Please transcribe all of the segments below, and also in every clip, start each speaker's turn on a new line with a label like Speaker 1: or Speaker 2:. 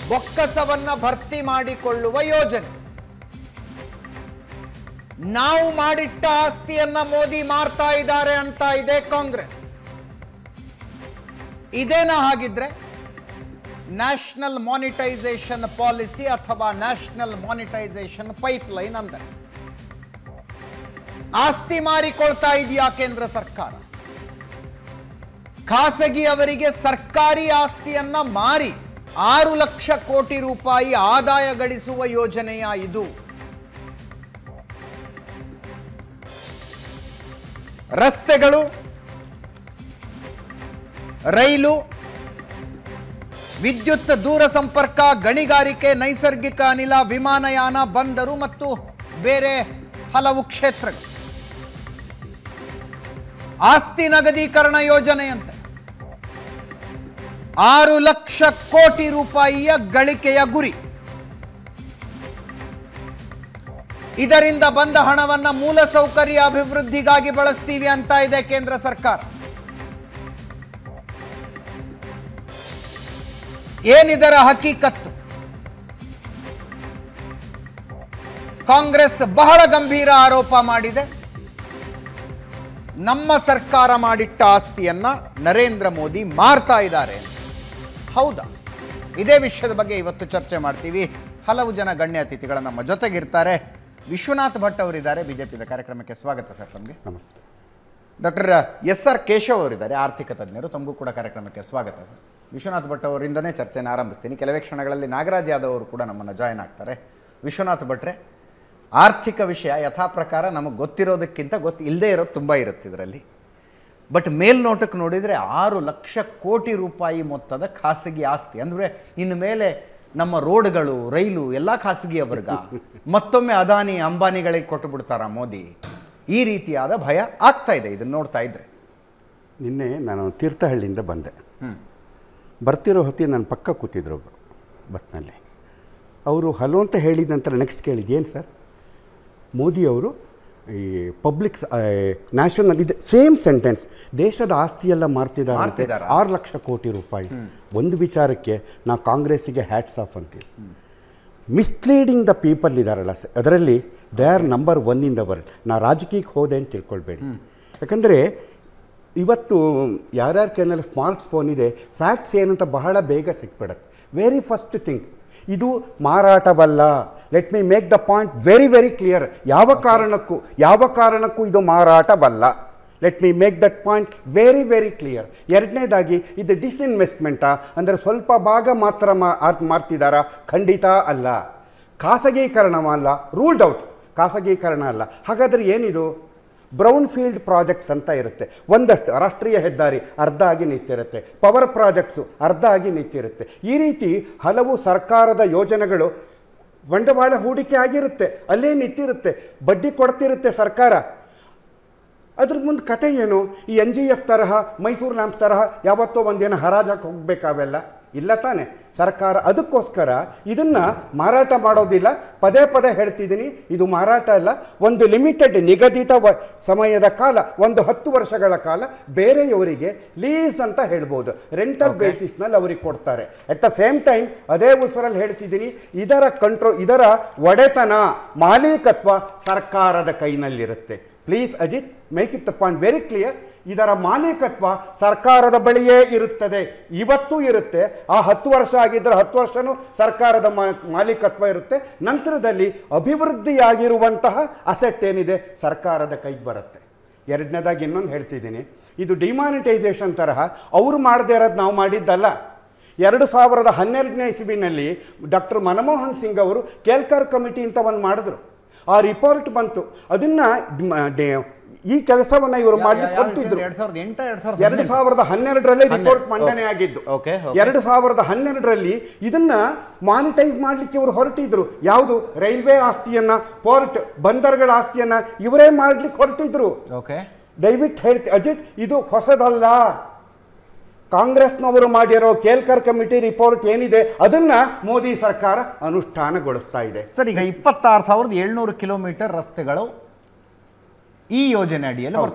Speaker 1: ಬೊಕ್ಕಸವನ್ನ ಭರ್ತಿ ಮಾಡಿಕೊಳ್ಳುವ ಯೋಜನೆ ನಾವು ಮಾಡಿಟ್ಟ ಆಸ್ತಿಯನ್ನ ಮೋದಿ ಮಾರ್ತಾ ಇದ್ದಾರೆ ಅಂತ ಇದೆ ಕಾಂಗ್ರೆಸ್ ಇದೇನಾ ಹಾಗಿದ್ರೆ ನ್ಯಾಷನಲ್ ಮಾನಿಟೈಸೇಷನ್ ಪಾಲಿಸಿ ಅಥವಾ ನ್ಯಾಷನಲ್ ಮಾನಿಟೈಸೇಷನ್ ಪೈಪ್ಲೈನ್ ಅಂದರೆ ಆಸ್ತಿ ಮಾರಿಕೊಳ್ತಾ ಇದೆಯಾ ಕೇಂದ್ರ ಸರ್ಕಾರ ಖಾಸಗಿ ಅವರಿಗೆ ಸರ್ಕಾರಿ ಆಸ್ತಿಯನ್ನ ಮಾರಿ ಆರು ಲಕ್ಷ ಕೋಟಿ ರೂಪಾಯಿ ಆದಾಯ ಗಳಿಸುವ ಯೋಜನೆಯ ಇದು ರಸ್ತೆಗಳು ರೈಲು ವಿದ್ಯುತ್ ದೂರ ಸಂಪರ್ಕ ಗಣಿಗಾರಿಕೆ ನೈಸರ್ಗಿಕ ಅನಿಲ ವಿಮಾನಯಾನ ಬಂದರು ಮತ್ತು ಬೇರೆ ಹಲವು ಕ್ಷೇತ್ರಗಳು ಆಸ್ತಿ ನಗದೀಕರಣ ಯೋಜನೆಯಂತೆ ಆರು ಲಕ್ಷ ಕೋಟಿ ರೂಪಾಯಿಯ ಗಳಿಕೆಯ ಗುರಿ ಇದರಿಂದ ಬಂದ ಹಣವನ್ನ ಮೂಲಸೌಕರ್ಯ ಅಭಿವೃದ್ಧಿಗಾಗಿ ಬಳಸ್ತೀವಿ ಅಂತ ಇದೆ ಕೇಂದ್ರ ಸರ್ಕಾರ ಏನಿದರ ಹಕೀಕತ್ತು ಕಾಂಗ್ರೆಸ್ ಬಹಳ ಗಂಭೀರ ಆರೋಪ ಮಾಡಿದೆ ನಮ್ಮ ಸರ್ಕಾರ ಮಾಡಿಟ್ಟ ಆಸ್ತಿಯನ್ನ ನರೇಂದ್ರ ಮೋದಿ ಮಾರ್ತಾ ಇದ್ದಾರೆ ಹೌದಾ ಇದೇ ವಿಷಯದ ಬಗ್ಗೆ ಇವತ್ತು ಚರ್ಚೆ ಮಾಡ್ತೀವಿ ಹಲವು ಜನ ಗಣ್ಯ ಅತಿಥಿಗಳು ನಮ್ಮ ಜೊತೆಗಿರ್ತಾರೆ ವಿಶ್ವನಾಥ್ ಭಟ್ ಅವರಿದ್ದಾರೆ ಬಿಜೆಪಿದ ಕಾರ್ಯಕ್ರಮಕ್ಕೆ ಸ್ವಾಗತ ಸರ್ ತಮಗೆ
Speaker 2: ನಮಸ್ತೆ
Speaker 1: ಡಾಕ್ಟರ್ ಎಸ್ ಆರ್ ಕೇಶವ್ ಅವರಿದ್ದಾರೆ ಆರ್ಥಿಕ ತಜ್ಞರು ತಮಗೂ ಕೂಡ ಕಾರ್ಯಕ್ರಮಕ್ಕೆ ಸ್ವಾಗತ ವಿಶ್ವನಾಥ್ ಭಟ್ ಅವರಿಂದನೇ ಚರ್ಚೆನ ಆರಂಭಿಸ್ತೀನಿ ಕೆಲವೇ ಕ್ಷಣಗಳಲ್ಲಿ ನಾಗರಾಜ್ ಯಾದವ್ ಅವರು ಕೂಡ ನಮ್ಮನ್ನು ಜಾಯ್ನ್ ಆಗ್ತಾರೆ ವಿಶ್ವನಾಥ್ ಭಟ್ರೆ ಆರ್ಥಿಕ ವಿಷಯ ಯಥಾ ಪ್ರಕಾರ ನಮಗೆ ಗೊತ್ತಿರೋದಕ್ಕಿಂತ ಗೊತ್ತು ಇಲ್ಲದೇ ಇರೋದು ತುಂಬ ಇರುತ್ತೆ ಇದರಲ್ಲಿ ಬಟ್ ಮೇಲ್ನೋಟಕ್ಕೆ ನೋಡಿದರೆ ಆರು ಲಕ್ಷ ಕೋಟಿ ರೂಪಾಯಿ ಮೊತ್ತದ ಖಾಸಗಿ ಆಸ್ತಿ ಅಂದರೆ ಇನ್ನು ಮೇಲೆ ನಮ್ಮ ರೋಡ್ಗಳು ರೈಲು ಎಲ್ಲ ಖಾಸಗಿಯ ವರ್ಗ ಮತ್ತೊಮ್ಮೆ ಅದಾನಿ ಅಂಬಾನಿಗಳಿಗೆ ಕೊಟ್ಟು ಬಿಡ್ತಾರ ಮೋದಿ ಈ ರೀತಿಯಾದ ಭಯ ಆಗ್ತಾ ಇದೆ ಇದನ್ನು ನೋಡ್ತಾ ಇದ್ರೆ
Speaker 2: ನಿನ್ನೆ ನಾನು ತೀರ್ಥಹಳ್ಳಿಯಿಂದ ಬಂದೆ ಬರ್ತಿರೋ ಹೊತ್ತಿಗೆ ನನ್ನ ಪಕ್ಕ ಕೂತಿದ್ರು ಒಬ್ರು ಬಸ್ನಲ್ಲಿ ಅವರು ಹಲೋ ಅಂತ ಹೇಳಿದ ನಂತರ ನೆಕ್ಸ್ಟ್ ಕೇಳಿದ್ದು ಏನು ಸರ್ ಮೋದಿ ಅವರು ಈ ಪಬ್ಲಿಕ್ ನ್ಯಾಷನಲ್ ಇದೆ ಸೇಮ್ ಸೆಂಟೆನ್ಸ್ ದೇಶದ ಆಸ್ತಿಯೆಲ್ಲ ಮಾರ್ತಿದ್ದಾರೆ
Speaker 1: ಮಾರ್ತಿದಾರಾ?
Speaker 2: ಆರು ಲಕ್ಷ ಕೋಟಿ ರೂಪಾಯಿ ಒಂದು ವಿಚಾರಕ್ಕೆ ನಾ ಕಾಂಗ್ರೆಸ್ಸಿಗೆ ಹ್ಯಾಟ್ಸ್ ಆಫ್ ಅಂತೀನಿ ಮಿಸ್ಲೀಡಿಂಗ್ ದ ಪೀಪಲ್ ಇದ್ದಾರಲ್ಲ ಸರ್ ಅದರಲ್ಲಿ they are number one in the world ನಾ ರಾಜಕೀಯಕ್ಕೆ ಹೋದೆ ಅಂತ ತಿಳ್ಕೊಳ್ಬೇಡಿ ಯಾಕಂದರೆ ಇವತ್ತು ಯಾರ್ಯಾರ ಕೈನಲ್ಲಿ ಸ್ಮಾರ್ಟ್ ಫೋನ್ ಇದೆ ಫ್ಯಾಕ್ಟ್ಸ್ ಏನಂತ ಬಹಳ ಬೇಗ ಸಿಕ್ಬಿಡತ್ತೆ ವೆರಿ ಫಸ್ಟ್ ಥಿಂಗ್ ಇದು ಮಾರಾಟವಲ್ಲ let me make the point very very clear ಯಾವ ಕಾರಣಕ್ಕೂ ಯಾವ ಕಾರಣಕ್ಕೂ ಇದು ಮಾರಾಟವಲ್ಲ let me make that point very very clear ಎರಡನೇದಾಗಿ ಇದು ಡಿಸ್ಇನ್ವೆಸ್ಟ್ಮೆಂಟಾ ಅಂದರೆ ಸ್ವಲ್ಪ ಭಾಗ ಮಾತ್ರ ಮಾ ಆರ್- ಮಾರ್ತಿದ್ದಾರಾ ಖಂಡಿತ ಅಲ್ಲ ಖಾಸಗೀಕರಣ ಅಲ್ಲ ರೂಲ್ಡ್ ಔಟ್ ಖಾಸಗೀಕರಣ ಅಲ್ಲ ಹಾಗಾದರೆ ಏನಿದು ಬ್ರೌನ್ ಫೀಲ್ಡ್ ಪ್ರಾಜೆಕ್ಟ್ಸ್ ಅಂತ ಇರುತ್ತೆ ಒಂದಷ್ಟು ರಾಷ್ಟ್ರೀಯ ಹೆದ್ದಾರಿ ಅರ್ಧ ಆಗಿ ನಿಂತಿರುತ್ತೆ ಪವರ್ ಪ್ರಾಜೆಕ್ಟ್ಸು ಅರ್ಧ ಆಗಿ ನಿಂತಿರುತ್ತೆ ಈ ರೀತಿ ಹಲವು ಸರ್ಕಾರದ ಯೋಜನೆಗಳು ಬಂಡವಾಳ ಹೂಡಿಕೆ ಆಗಿರುತ್ತೆ ಅಲ್ಲೇ ನಿಂತಿರುತ್ತೆ ಬಡ್ಡಿ ಕೊಡ್ತಿರುತ್ತೆ ಸರ್ಕಾರ ಅದ್ರ ಮುಂದೆ ಕತೆ ಏನು ಈ ಎನ್ ಜಿ ಎಫ್ ತರಹ ಮೈಸೂರು ಲ್ಯಾಂಪ್ಸ್ ತರಹ ಯಾವತ್ತೋ ಒಂದಿನ ಹರಾಜಕ್ಕೆ ಹೋಗ್ಬೇಕಾವೆಲ್ಲ ಇಲ್ಲ ತಾನೆ ಸರ್ಕಾರ ಅದಕ್ಕೋಸ್ಕರ ಇದನ್ನು ಮಾರಾಟ ಮಾಡೋದಿಲ್ಲ ಪದೇ ಪದೇ ಹೇಳ್ತಿದ್ದೀನಿ ಇದು ಮಾರಾಟ ಅಲ್ಲ ಒಂದು ಲಿಮಿಟೆಡ್ ನಿಗದಿತ ವ ಸಮಯದ ಕಾಲ ಒಂದು ಹತ್ತು ವರ್ಷಗಳ ಕಾಲ ಬೇರೆಯವರಿಗೆ ಲೀಸ್ ಅಂತ ಹೇಳ್ಬೋದು ರೆಂಟಲ್ ಬೇಸಿಸ್ನಲ್ಲಿ ಅವ್ರಿಗೆ ಕೊಡ್ತಾರೆ ಅಟ್ ದ ಸೇಮ್ ಟೈಮ್ ಅದೇ ಉಸಿರಲ್ಲಿ ಹೇಳ್ತಿದ್ದೀನಿ ಇದರ ಕಂಟ್ರೋಲ್ ಇದರ ಒಡೆತನ ಮಾಲೀಕತ್ವ ಸರ್ಕಾರದ ಕೈನಲ್ಲಿರುತ್ತೆ please Ajit make it the point very clear ಇದರ ಮಾಲೀಕತ್ವ ಸರ್ಕಾರದ ಬಳಿಯೇ ಇರುತ್ತದೆ ಇವತ್ತೂ ಇರುತ್ತೆ ಆ ಹತ್ತು ವರ್ಷ ಆಗಿದ್ದರೆ ಹತ್ತು ವರ್ಷನೂ ಸರ್ಕಾರದ ಮಾ- ಮಾಲೀಕತ್ವ ಇರುತ್ತೆ ನಂತರದಲ್ಲಿ ಅಭಿವೃದ್ಧಿಯಾಗಿರುವಂತಹ ಅಸೆಟ್ ಏನಿದೆ ಸರ್ಕಾರದ ಕೈಗೆ ಬರುತ್ತೆ ಎರಡನೇದಾಗಿ ಇನ್ನೊಂದು ಹೇಳ್ತಿದ್ದೀನಿ ಇದು ಡಿಮಾನಿಟೈಸೇಷನ್ ತರಹ ಅವರು ಮಾಡದೇ ಇರೋದು ನಾವು ಮಾಡಿದ್ದಲ್ಲ ಎರಡು ಸಾವಿರದ ಹನ್ನೆರಡನೇ ಇಸ್ವಿನಲ್ಲಿ ಡಾಕ್ಟರ್ ಮನಮೋಹನ್ ಸಿಂಗ್ ಅವರು ಕೇಲ್ಕರ್ ಕಮಿಟಿ ಅಂತ ಒಂದು ಮಾಡಿದ್ರು ಆ ರಿಪೋರ್ಟ್ ಬಂತು ಅದನ್ನ ಈ ಕೆಲಸವನ್ನ ಇವರು ಮಾಡ್ಲಿಕ್ಕೆ ಕೊಟ್ಟಿದ್ರು
Speaker 1: ಎರಡ್ ಸಾವಿರದ ಎಂಟ ಎರಡ್
Speaker 2: ಎರಡು ಸಾವಿರದ ಹನ್ನೆರಡರಲ್ಲಿ ರಿಪೋರ್ಟ್ ಮಂಡನೆ ಆಗಿದ್ದು
Speaker 1: Okay, okay.
Speaker 2: ಎರಡು ಸಾವಿರದ ಹನ್ನೆರಡರಲ್ಲಿ ಇದನ್ನ ಮಾನಿಟೈಸ್ ಮಾಡ್ಲಿಕ್ಕೆ ಇವರು ಹೊರಟಿದ್ರು ಯಾವುದು ರೈಲ್ವೆ ಆಸ್ತಿಯನ್ನ ಪೋರ್ಟ್ ಬಂದರ್ಗಳ ಆಸ್ತಿಯನ್ನ ಇವರೇ ಮಾಡ್ಲಿಕ್ಕೆ ಹೊರಟಿದ್ರು
Speaker 1: ಓಕೆ
Speaker 2: ದಯವಿಟ್ಟು ಹೇಳ್ತಿ ಅಜಿತ್ ಇದು ಹೊಸದಲ್ಲ ಕಾಂಗ್ರೆಸ್ನವರು ಮಾಡಿರೋ ಕೇಲ್ಕರ್ ಕಮಿಟಿ ರಿಪೋರ್ಟ್ ಏನಿದೆ ಅದನ್ನ ಮೋದಿ ಸರ್ಕಾರ ಅನುಷ್ಠಾನಗೊಳಿಸ್ತಾ ಇದೆ
Speaker 1: ಸರ್ ಈಗ ಇಪ್ಪತ್ತಾರು ಸಾವಿರದ ಏಳ್ನೂರು ಕಿಲೋಮೀಟರ್ ರಸ್ತೆಗಳು ಈ ಯೋಜನೆ ಅಡಿಯಲ್ಲಿ ಬರ್ತವೆ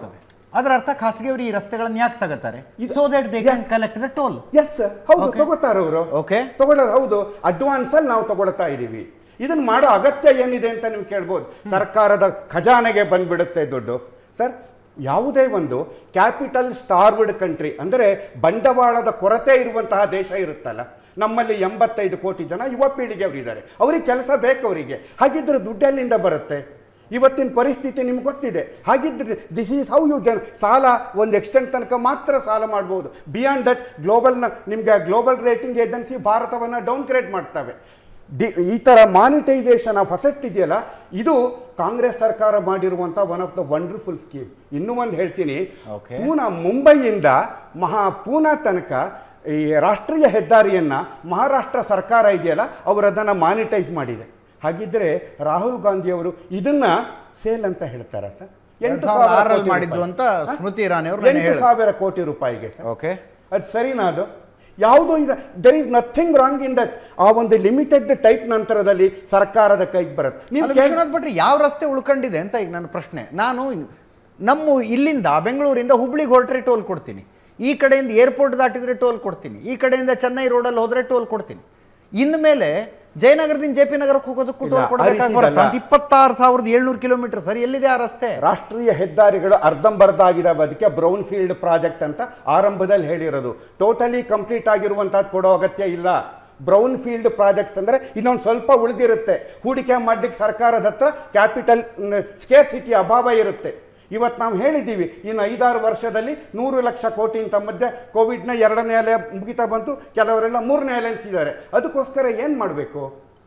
Speaker 1: ಅದರ ಅರ್ಥ ಖಾಸಗಿಯವರು ಈ ರಸ್ತೆಗಳನ್ನು ಯಾಕೆ ತಗೋತಾರೆ so that they can collect the toll
Speaker 2: yes ಹೌದು
Speaker 1: Okay.
Speaker 2: ತಗೋತಾರ ಅವರು
Speaker 1: Okay.
Speaker 2: ತಗೊಳ್ಳೋರು ಹೌದು ಅಡ್ವಾನ್ಸ್ ಅಲ್ಲಿ ನಾವು ತಗೊಳ್ತಾ ಇದೀವಿ ಇದನ್ನ ಮಾಡೋ ಅಗತ್ಯ ಏನಿದೆ ಅಂತ ನೀವು ಕೇಳ್ಬೋದು ಸರ್ಕಾರದ ಖಜಾನೆಗೆ ಬಂದ್ಬಿಡುತ್ತೆ ದುಡ್ಡು ಸರ್ ಯಾವುದೇ ಒಂದು ಕ್ಯಾಪಿಟಲ್ ಸ್ಟಾರ್ವ್ಡ್ ಕಂಟ್ರಿ ಅಂದರೆ ಬಂಡವಾಳದ ಕೊರತೆ ಇರುವಂತಹ ದೇಶ ಇರುತ್ತಲ್ಲ ನಮ್ಮಲ್ಲಿ ಎಂಬತ್ತೈದು ಕೋಟಿ ಜನ ಯುವ ಪೀಳಿಗೆಯವರು ಇದ್ದಾರೆ ಅವ್ರಿಗೆ ಕೆಲಸ ಬೇಕು ಅವರಿಗೆ ಹಾಗಿದ್ರೆ ದುಡ್ಡೆಲ್ಲಿಂದ ಬರುತ್ತೆ ಇವತ್ತಿನ ಪರಿಸ್ಥಿತಿ ನಿಮ್ಗೆ ಗೊತ್ತಿದೆ ಹಾಗಿದ್ರೆ ದಿಸ್ ಈಸ್ ಹೌ ಯು ಜನ ಸಾಲ ಒಂದು ಎಕ್ಸ್ಟೆಂಟ್ ತನಕ ಮಾತ್ರ ಸಾಲ ಮಾಡ್ಬೋದು ಬಿಯಾಂಡ್ ದಟ್ ಗ್ಲೋಬಲ್ನ ನಿಮಗೆ ಗ್ಲೋಬಲ್ ರೇಟಿಂಗ್ ಏಜೆನ್ಸಿ ಭಾರತವನ್ನು ಡೌನ್ ಗ್ರೇಡ್ ಮಾಡ್ತವೆ ಡಿ ಈ ಥರ ಮಾನಿಟೈಸೇಷನ್ ಆಫ್ ಅಸೆಟ್ ಇದೆಯಲ್ಲ ಇದು ಕಾಂಗ್ರೆಸ್ ಸರ್ಕಾರ ಮಾಡಿರುವಂಥ one of the wonderful scheme ಇನ್ನೂ ಒಂದು ಹೇಳ್ತೀನಿ
Speaker 1: Okay.
Speaker 2: ಪೂನಾ ಮುಂಬೈಯಿಂದ ಮಹಾ ಪೂನಾ ತನಕ ಈ ರಾಷ್ಟ್ರೀಯ ಹೆದ್ದಾರಿಯನ್ನು ಮಹಾರಾಷ್ಟ್ರ ಸರ್ಕಾರ ಇದೆಯಲ್ಲ ಅವರು ಅದನ್ನು ಮಾನಿಟೈಸ್ ಮಾಡಿದೆ ಹಾಗಿದ್ರೆ ರಾಹುಲ್ ಗಾಂಧಿ ಅವರು ಇದನ್ನ ಸೇಲ್ ಅಂತ ಹೇಳ್ತಾರ ಸರ್
Speaker 1: ಎರಡ್
Speaker 2: ಎಂಟು
Speaker 1: ಸಾವಿರದ
Speaker 2: ಸಾವಿರ
Speaker 1: ಆರಲ್ಲಿ
Speaker 2: ಕೋಟಿ
Speaker 1: ಮಾಡಿದ್ದು
Speaker 2: ರೂಪಾಯಿ.
Speaker 1: ಅಂತ
Speaker 2: ಹ?
Speaker 1: ಸ್ಮೃತಿ ಇರಾನಿ ಅವರು ನೆನ್ನೆ
Speaker 2: ಎಂಟು
Speaker 1: ಹೇಳಿದ್ರು.
Speaker 2: ಸಾವಿರ ಕೋಟಿ ರೂಪಾಯಿಗೆ ಸರ್
Speaker 1: ಓಕೆ
Speaker 2: ಅದು ಸರಿನಾ ಅದು ಯಾವುದೋ ಇದೆ there is nothing wrong in that ಆ ಒಂದು ಲಿಮಿಟೆಡ್ ಟೈಪ್ ನಂತರದಲ್ಲಿ ಸರ್ಕಾರದ ಕೈಗೆ ಬರುತ್ತೆ ನೀವು
Speaker 1: ಅಲ್ಲ,
Speaker 2: ಕೇಳ್-
Speaker 1: ವಿಶ್ವನಾಥ್ ಭಟ್ರೆ ಯಾವ ರಸ್ತೆ ಉಳ್ಕೊಂಡಿದೆ ಅಂತ ಈಗ ನನ್ನ ಪ್ರಶ್ನೆ ನಾನು ನಮ್ಮ ಇಲ್ಲಿಂದ ಬೆಂಗಳೂರಿಂದ ಹುಬ್ಳಿಗೆ ಹೊರಟ್ರೆ ಟೋಲ್ ಕೊಡ್ತೀನಿ ಈ ಕಡೆಯಿಂದ ಏರ್ಪೋರ್ಟ್ ದಾಟಿದ್ರೆ ಟೋಲ್ ಕೊಡ್ತೀನಿ ಈ ಕಡೆಯಿಂದ ಚೆನ್ನೈ ರೋಡಲ್ಲಿ ಹೋದ್ರೆ ಟೋಲ್ ಕೊಡ್ತೀನಿ ಇನ್ಮೇಲೆ ಜಯನಗರದಿಂದ ಜೆ ಪಿ ನಗರಕ್ಕೆ ಹೋಗೋದಕ್ಕೂ
Speaker 2: ಇಲ್ಲ,
Speaker 1: ಟೋಲ್
Speaker 2: ಆ
Speaker 1: ಕೊಡಬೇಕಾಗಿ
Speaker 2: ರೀತಿ
Speaker 1: ಬರುತ್ತೆ
Speaker 2: ಇದಲ್ಲ.
Speaker 1: ಅಂತ ಇಪ್ಪತ್ತಾರು ಸಾವಿರದ ಏಳ್ನೂರು ಕಿಲೋಮೀಟರ್ ಸರ್ ಎಲ್ಲಿದೆ ಆ ರಸ್ತೆ
Speaker 2: ರಾಷ್ಟ್ರೀಯ ಹೆದ್ದಾರಿಗಳು ಅರ್ಧಂಬರ್ಧ ಆಗಿದಾವೆ ಅದಕ್ಕೆ ಬ್ರೌನ್ ಫೀಲ್ಡ್ ಪ್ರಾಜೆಕ್ಟ್ ಅಂತ ಆರಂಭದಲ್ಲಿ ಹೇಳಿರೋದು ಟೋಟಲಿ ಕಂಪ್ಲೀಟ್ ಆಗಿರುವಂಥದ್ದು ಕೊಡೋ ಅಗತ್ಯ ಇಲ್ಲ ಬ್ರೌನ್ ಫೀಲ್ಡ್ ಪ್ರಾಜೆಕ್ಟ್ಸ್ ಅಂದರೆ ಇನ್ನೊಂದು ಸ್ವಲ್ಪ ಉಳಿದಿರುತ್ತೆ ಹೂಡಿಕೆ ಮಾಡಲಿಕ್ಕೆ ಸರ್ಕಾರದ ಹತ್ರ ಕ್ಯಾಪಿಟಲ್ ಸ್ಕೇರ್ಸಿಟಿ ಅಭಾವ ಇರುತ್ತೆ ಇವತ್ತು ನಾವು ಹೇಳಿದ್ದೀವಿ ಇನ್ನು ಐದಾರು ವರ್ಷದಲ್ಲಿ ನೂರು ಲಕ್ಷ ಕೋಟಿಂತ ಮಧ್ಯೆ ಕೋವಿಡ್ನ ಎರಡನೇ ಅಲೆ ಮುಗಿತಾ ಬಂತು ಕೆಲವರೆಲ್ಲ ಮೂರನೇ ಅಲೆ ಅಂತಿದ್ದಾರೆ ಅದಕ್ಕೋಸ್ಕರ ಏನು ಮಾಡಬೇಕು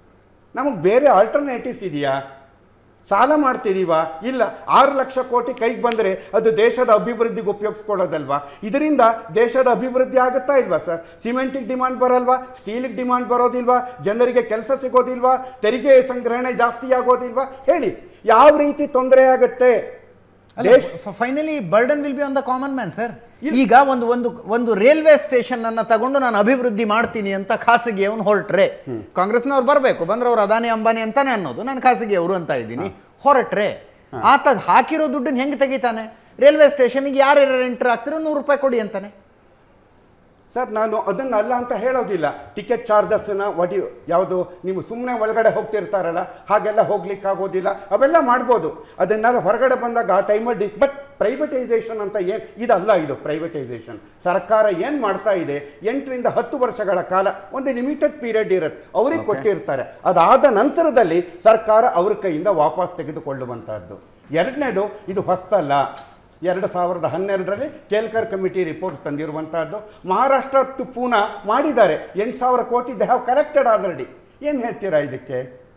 Speaker 2: ನಮಗೆ ಬೇರೆ ಆಲ್ಟರ್ನೇಟಿವ್ಸ್ ಇದೆಯಾ ಸಾಲ ಮಾಡ್ತಿದೀವಾ ಇಲ್ಲ ಆರು ಲಕ್ಷ ಕೋಟಿ ಕೈಗೆ ಬಂದರೆ ಅದು ದೇಶದ ಅಭಿವೃದ್ಧಿಗೆ ಉಪಯೋಗಿಸ್ಕೊಳ್ಳೋದಲ್ವಾ ಇದರಿಂದ ದೇಶದ ಅಭಿವೃದ್ಧಿ ಆಗುತ್ತಾ ಇಲ್ವಾ ಸರ್ ಸಿಮೆಂಟಿಗೆ ಡಿಮಾಂಡ್ ಬರಲ್ವಾ ಸ್ಟೀಲಿಗೆ ಡಿಮಾಂಡ್ ಬರೋದಿಲ್ವಾ ಜನರಿಗೆ ಕೆಲಸ ಸಿಗೋದಿಲ್ವಾ ತೆರಿಗೆ ಸಂಗ್ರಹಣೆ ಜಾಸ್ತಿ ಆಗೋದಿಲ್ವಾ ಹೇಳಿ ಯಾವ ರೀತಿ ತೊಂದರೆ ಆಗುತ್ತೆ ದೇಶ
Speaker 1: finally burden will be on the common man sir ಈಗ ಒಂದು ಒಂದು ಒಂದು ರೈಲ್ವೆ ಸ್ಟೇಷನ್ ಅನ್ನ ತಗೊಂಡು ನಾನು ಅಭಿವೃದ್ಧಿ ಮಾಡ್ತೀನಿ ಅಂತ ಖಾಸಗಿಯವನು ಹೊರಟ್ರೆ ಕಾಂಗ್ರೆಸ್ನವ್ರು ಬರಬೇಕು ಬಂದ್ರೆ ಅವ್ರು ಅದಾನಿ ಅಂಬಾನಿ ಅಂತಾನೆ ಅನ್ನೋದು ನಾನು ಖಾಸಗಿಯವರು ಅಂತ ಇದ್ದೀನಿ ಹೊರಟ್ರೆ ಆತ ಹಾಕಿರೋ ದುಡ್ಡನ್ನ ಹೆಂಗೆ ತೆಗಿತಾನೆ ರೈಲ್ವೆ ಸ್ಟೇಷನ್ಗೆ ಯಾರ್ಯಾರು ಎಂಟ್ರ್ ಆಗ್ತಿರೋ ನೂರು ರೂಪಾಯಿ ಕೊಡಿ ಅಂತಾನೆ
Speaker 2: ಸರ್ ನಾನು ಅದನ್ನ ಅಲ್ಲ ಅಂತ ಹೇಳೋದಿಲ್ಲ ಟಿಕೆಟ್ ಚಾರ್ಜಸ್ನ ಒಡಿ ಯಾವುದು ನೀವು ಸುಮ್ಮನೆ ಒಳಗಡೆ ಹೋಗ್ತಿರ್ತಾರಲ್ಲ ಹಾಗೆಲ್ಲ ಹೋಗ್ಲಿಕ್ಕೆ ಆಗೋದಿಲ್ಲ ಅವೆಲ್ಲ ಮಾಡ್ಬೋದು ಅದನ್ನೆಲ್ಲ ಹೊರಗಡೆ ಬಂದಾಗ ಆ ಟೈಮಲ್ಲಿ ಡಿ ಬಟ್ ಪ್ರೈವೇಟೈಸೇಷನ್ ಅಂತ ಏನು ಇದಲ್ಲ ಇದು ಪ್ರೈವೇಟೈಸೇಷನ್ ಸರ್ಕಾರ ಏನು ಮಾಡ್ತಾ ಇದೆ ಎಂಟರಿಂದ ಹತ್ತು ವರ್ಷಗಳ ಕಾಲ ಒಂದು ಲಿಮಿಟೆಡ್ ಪೀರಿಯಡ್ ಇರುತ್ತೆ ಅವ್ರಿಗೆ ಕೊಟ್ಟಿರ್ತಾರೆ ಅದಾದ ನಂತರದಲ್ಲಿ ಸರ್ಕಾರ ಅವ್ರ ಕೈಯಿಂದ ವಾಪಸ್ ತೆಗೆದುಕೊಳ್ಳುವಂತಹದ್ದು ಎರಡನೇದು ಇದು ಹೊಸ್ತಲ್ಲ ಎರಡು ಸಾವಿರದ ಹನ್ನೆರಡರಲ್ಲಿ ಕೇಲ್ಕರ್ ಕಮಿಟಿ ರಿಪೋರ್ಟ್ ತಂದಿರುವಂತಹದ್ದು ಮಹಾರಾಷ್ಟ್ರ ಟು ಪೂನಾ ಮಾಡಿದ್ದಾರೆ ಎಂಟು ಸಾವಿರ ಕೋಟಿ ದೇ ಹ್ಯಾವ್ ಕಲೆಕ್ಟೆಡ್ ಆಲ್ರೆಡಿ ಏನು ಹೇಳ್ತೀರಾ ಇದಕ್ಕೆ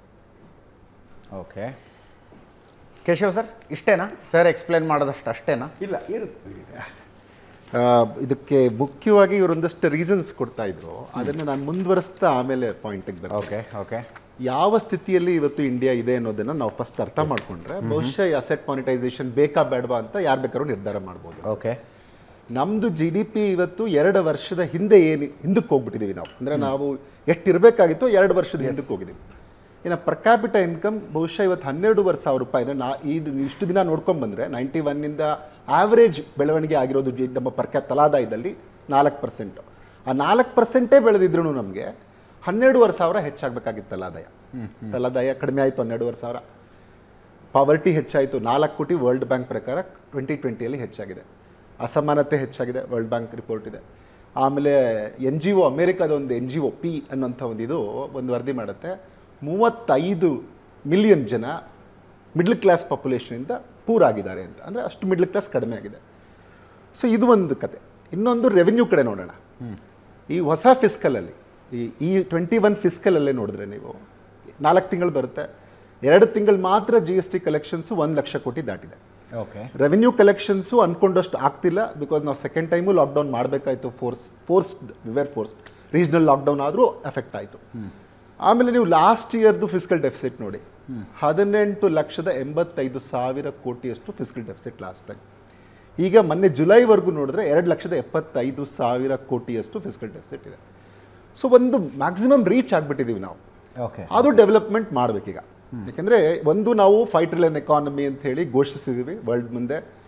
Speaker 1: ಓಕೆ ಕೇಶವ್ ಸರ್ ಇಷ್ಟೇನಾ ಸರ್ ಎಕ್ಸ್ಪ್ಲೇನ್ ಮಾಡೋದಷ್ಟು ಅಷ್ಟೇನಾ
Speaker 2: ಇಲ್ಲ ಇರುತ್ತೆ
Speaker 3: ಆ, ಇದಕ್ಕೆ ಮುಖ್ಯವಾಗಿ ಇವರೊಂದಷ್ಟು ರೀಸನ್ಸ್ ಕೊಡ್ತಾ ಇದ್ರು ಅದನ್ನು ನಾನು ಮುಂದುವರಿಸ್ತಾ ಆಮೇಲೆ ಪಾಯಿಂಟಿಗೆ ಬರ್ತೀನಿ
Speaker 1: ಓಕೆ ಓಕೆ
Speaker 3: ಯಾವ ಸ್ಥಿತಿಯಲ್ಲಿ ಇವತ್ತು ಇಂಡಿಯಾ ಇದೆ ಅನ್ನೋದನ್ನ ನಾವು ಫಸ್ಟ್ ಅರ್ಥ ಮಾಡ್ಕೊಂಡ್ರೆ ಬಹುಶಃ ಈ ಅಸೆಟ್ ಮಾನಿಟೈಸೇಷನ್ ಬೇಕಾ ಬೇಡವಾ ಅಂತ ಯಾರು ಬೇಕಾದ್ರೂ ನಿರ್ಧಾರ ಮಾಡ್ಬೋದು
Speaker 1: ಓಕೆ
Speaker 3: ನಮ್ದು ಜಿ ಡಿ ಪಿ ಇವತ್ತು ಎರಡು ವರ್ಷದ ಹಿಂದೆ ಏನು ಹಿಂದಕ್ಕೆ ಹೋಗ್ಬಿಟ್ಟಿದೀವಿ ನಾವು ಅಂದ್ರೆ ನಾವು ಎಷ್ಟು ಇರಬೇಕಾಗಿತ್ತು ಎರಡು ವರ್ಷದ ಹಿಂದಕ್ಕೆ ಹೋಗಿದ್ದೀವಿ ಇನ್ನು ಪರ್ ಕ್ಯಾಪಿಟ ಇನ್ಕಮ್ ಬಹುಶಃ ಇವತ್ತು ಹನ್ನೆರಡೂವರೆ ಸಾವಿರ ರೂಪಾಯಿ ಅಂದರೆ ನಾ ಈ ಇಷ್ಟು ದಿನ ನೋಡ್ಕೊಂಡ್ ಬಂದ್ರೆ ನೈಂಟಿ ಒನ್ನಿಂದ ಆವರೇಜ್ ಬೆಳವಣಿಗೆ ಆಗಿರೋದು ಜಿ ನಮ್ಮ ಪರ್ ಕ್ಯಾಪ್ ತಲಾದಾಯದಲ್ಲಿ ನಾಲ್ಕು ಪರ್ಸೆಂಟ್ ಆ ನಾಲ್ಕು ಪರ್ಸೆಂಟೇ ಬೆಳೆದಿದ್ರು ನಮಗೆ ಹನ್ನೆರಡೂವರೆ ಸಾವಿರ ಹೆಚ್ಚಾಗಬೇಕಾಗಿತ್ತು ತಲಾದಾಯ ತಲಾದಾಯ ಕಡಿಮೆ ಆಯಿತು ಹನ್ನೆರಡೂವರೆ ಸಾವಿರ ಪಾವರ್ಟಿ ಹೆಚ್ಚಾಯಿತು ನಾಲ್ಕು ಕೋಟಿ ವರ್ಲ್ಡ್ ಬ್ಯಾಂಕ್ ಪ್ರಕಾರ ಟ್ವೆಂಟಿ ಟ್ವೆಂಟಿಯಲ್ಲಿ ಹೆಚ್ಚಾಗಿದೆ ಅಸಮಾನತೆ ಹೆಚ್ಚಾಗಿದೆ ವರ್ಲ್ಡ್ ಬ್ಯಾಂಕ್ ರಿಪೋರ್ಟ್ ಇದೆ ಆಮೇಲೆ ಎನ್ ಜಿ ಒ ಅಮೇರಿಕಾದ ಒಂದು ಎನ್ ಜಿ ಒ ಪಿ ಅನ್ನೋಂಥ ಒಂದು ಇದು ಒಂದು ವರದಿ ಮಾಡುತ್ತೆ ಮೂವತ್ತೈದು ಮಿಲಿಯನ್ ಜನ ಮಿಡ್ಲ್ ಕ್ಲಾಸ್ ಪಾಪ್ಯುಲೇಷನಿಂದ ಪೂರಾಗಿದ್ದಾರೆ ಅಂತ ಅಂದರೆ ಅಷ್ಟು ಮಿಡ್ಲ್ ಕ್ಲಾಸ್ ಕಡಿಮೆ ಆಗಿದೆ ಸೊ ಇದು ಒಂದು ಕತೆ ಇನ್ನೊಂದು ರೆವೆನ್ಯೂ ಕಡೆ ನೋಡೋಣ ಈ ಹೊಸ ಫಿಸ್ಕಲಲ್ಲಿ ಈ ಈ ಟ್ವೆಂಟಿ ಒನ್ ಫಿಸ್ಕಲಲ್ಲೇ ನೋಡಿದ್ರೆ ನೀವು ನಾಲ್ಕು ತಿಂಗಳು ಬರುತ್ತೆ ಎರಡು ತಿಂಗಳು ಮಾತ್ರ ಜಿ ಎಸ್ ಟಿ ಕಲೆಕ್ಷನ್ಸು ಒಂದು ಲಕ್ಷ ಕೋಟಿ ದಾಟಿದೆ
Speaker 1: ಓಕೆ
Speaker 3: ರೆವೆನ್ಯೂ ಕಲೆಕ್ಷನ್ಸು ಅನ್ಕೊಂಡಷ್ಟು ಆಗ್ತಿಲ್ಲ ಬಿಕಾಸ್ ನಾವು ಸೆಕೆಂಡ್ ಟೈಮು ಲಾಕ್ಡೌನ್ ಮಾಡಬೇಕಾಯ್ತು force forced we were forced regional lockdown ಆದರೂ ಎಫೆಕ್ಟ್ ಆಯಿತು ಆಮೇಲೆ ನೀವು ಲಾಸ್ಟ್ ಇಯರ್ದು ಫಿಸಿಕಲ್ ಡೆಫಿಸಿಟ್ ನೋಡಿ ಹದಿನೆಂಟು ಲಕ್ಷದ ಎಂಬತ್ತೈದು ಸಾವಿರ ಕೋಟಿಯಷ್ಟು ಫಿಸಿಕಲ್ ಡೆಫಿಸಿಟ್ ಲಾಸ್ಟ್ ಟೈಮ್ ಈಗ ಮೊನ್ನೆ ಜುಲೈವರೆಗೂ ನೋಡಿದ್ರೆ ಎರಡು ಲಕ್ಷದ ಎಪ್ಪತ್ತೈದು ಸಾವಿರ ಕೋಟಿಯಷ್ಟು ಫಿಸಿಕಲ್ ಡೆಫಿಸಿಟ್ ಇದೆ ಸೊ ಒಂದು ಮ್ಯಾಕ್ಸಿಮಮ್ ರೀಚ್ ಆಗಿಬಿಟ್ಟಿದ್ದೀವಿ ನಾವು
Speaker 1: ಓಕೆ
Speaker 3: ಅದು ಡೆವಲಪ್ಮೆಂಟ್ ಮಾಡಬೇಕೀಗ ಯಾಕೆಂದರೆ ಒಂದು ನಾವು ಫೈವ್ ಟ್ರಿಲಿಯನ್ ಎಕಾನಮಿ ಅಂತ ಹೇಳಿ ಘೋಷಿಸಿದ್ದೀವಿ ವರ್ಲ್ಡ್ ಮುಂದೆ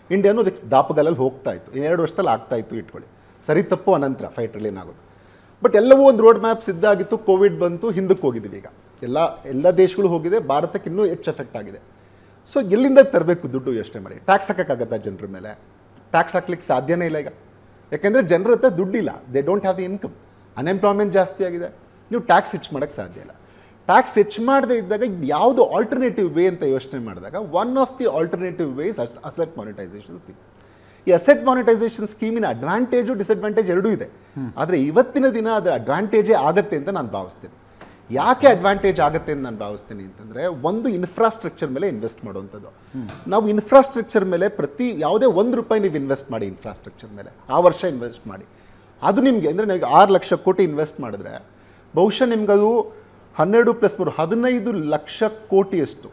Speaker 3: ಇಂಡಿಯಾನು ಅದಕ್ಕೆ ದಾಪಗಲಲ್ಲಿ ಹೋಗ್ತಾ ಇತ್ತು ಎರಡು ವರ್ಷದಲ್ಲಿ ಆಗ್ತಾ ಇತ್ತು ಇಟ್ಕೊಳ್ಳಿ ಸರಿ ತಪ್ಪು ಅನಂತರ ಫೈಟ್ರಲ್ಲಿ ಏನಾಗೋದು ಬಟ್ ಎಲ್ಲವೂ ಒಂದು ರೋಡ್ ಮ್ಯಾಪ್ ಸಿದ್ಧಾಗಿತ್ತು ಕೋವಿಡ್ ಬಂತು ಹಿಂದಕ್ಕೆ ಹೋಗಿದ್ದೀವಿ ಈಗ ಎಲ್ಲ ಎಲ್ಲ ದೇಶಗಳು ಹೋಗಿದೆ ಭಾರತಕ್ಕೆ ಇನ್ನೂ ಹೆಚ್ಚು ಎಫೆಕ್ಟ್ ಆಗಿದೆ ಸೊ ಎಲ್ಲಿಂದ ತರಬೇಕು ದುಡ್ಡು ಯೋಚನೆ ಮಾಡಿ ಟ್ಯಾಕ್ಸ್ ಹಾಕೋಕ್ಕಾಗತ್ತಾ ಜನರ ಮೇಲೆ ಟ್ಯಾಕ್ಸ್ ಹಾಕ್ಲಿಕ್ಕೆ ಸಾಧ್ಯನೇ ಇಲ್ಲ ಈಗ ಯಾಕೆಂದರೆ ಜನರ ಹತ್ರ ದುಡ್ಡಿಲ್ಲ they don't have the income unemployment ಜಾಸ್ತಿ ಆಗಿದೆ ನೀವು ಟ್ಯಾಕ್ಸ್ ಹೆಚ್ಚು ಮಾಡೋಕ್ಕೆ ಸಾಧ್ಯ ಇಲ್ಲ ಟ್ಯಾಕ್ಸ್ ಹೆಚ್ಚು ಮಾಡದೇ ಇದ್ದಾಗ ಯಾವುದು ಆಲ್ಟರ್ನೇಟಿವ್ ವೇ ಅಂತ ಯೋಚನೆ ಮಾಡಿದಾಗ one of the alternative ways asset monetisation ಸಿಗ್ ಈ ಅಸೆಟ್ ಮಾನಿಟೈಸೇಷನ್ ಸ್ಕೀಮಿನ ಅಡ್ವಾಂಟೇಜು ಡಿಸಡ್ವಾಂಟೇಜ್ ಎರಡೂ ಇದೆ ಆದರೆ ಇವತ್ತಿನ ದಿನ ಅದರ ಅಡ್ವಾಂಟೇಜೇ ಆಗತ್ತೆ ಅಂತ ನಾನು ಭಾವಿಸ್ತೇನೆ ಯಾಕೆ ಅಡ್ವಾಂಟೇಜ್ ಆಗುತ್ತೆ ಅಂತ ನಾನು ಭಾವಿಸ್ತೀನಿ ಅಂತಂದರೆ ಒಂದು ಇನ್ಫ್ರಾಸ್ಟ್ರಕ್ಚರ್ ಮೇಲೆ ಇನ್ವೆಸ್ಟ್ ಮಾಡುವಂಥದ್ದು ನಾವು ಇನ್ಫ್ರಾಸ್ಟ್ರಕ್ಚರ್ ಮೇಲೆ ಪ್ರತಿ ಯಾವುದೇ ಒಂದು ರೂಪಾಯಿ ನೀವು ಇನ್ವೆಸ್ಟ್ ಮಾಡಿ ಇನ್ಫ್ರಾಸ್ಟ್ರಕ್ಚರ್ ಮೇಲೆ ಆ ವರ್ಷ ಇನ್ವೆಸ್ಟ್ ಮಾಡಿ ಅದು ನಿಮಗೆ ಅಂದರೆ ನೀವು ಆರು ಲಕ್ಷ ಕೋಟಿ ಇನ್ವೆಸ್ಟ್ ಮಾಡಿದ್ರೆ ಬಹುಶಃ ನಿಮ್ಗದು ಹನ್ನೆರಡು ಪ್ಲಸ್ ಮೂರು ಹದಿನೈದು ಲಕ್ಷ ಕೋಟಿಯಷ್ಟು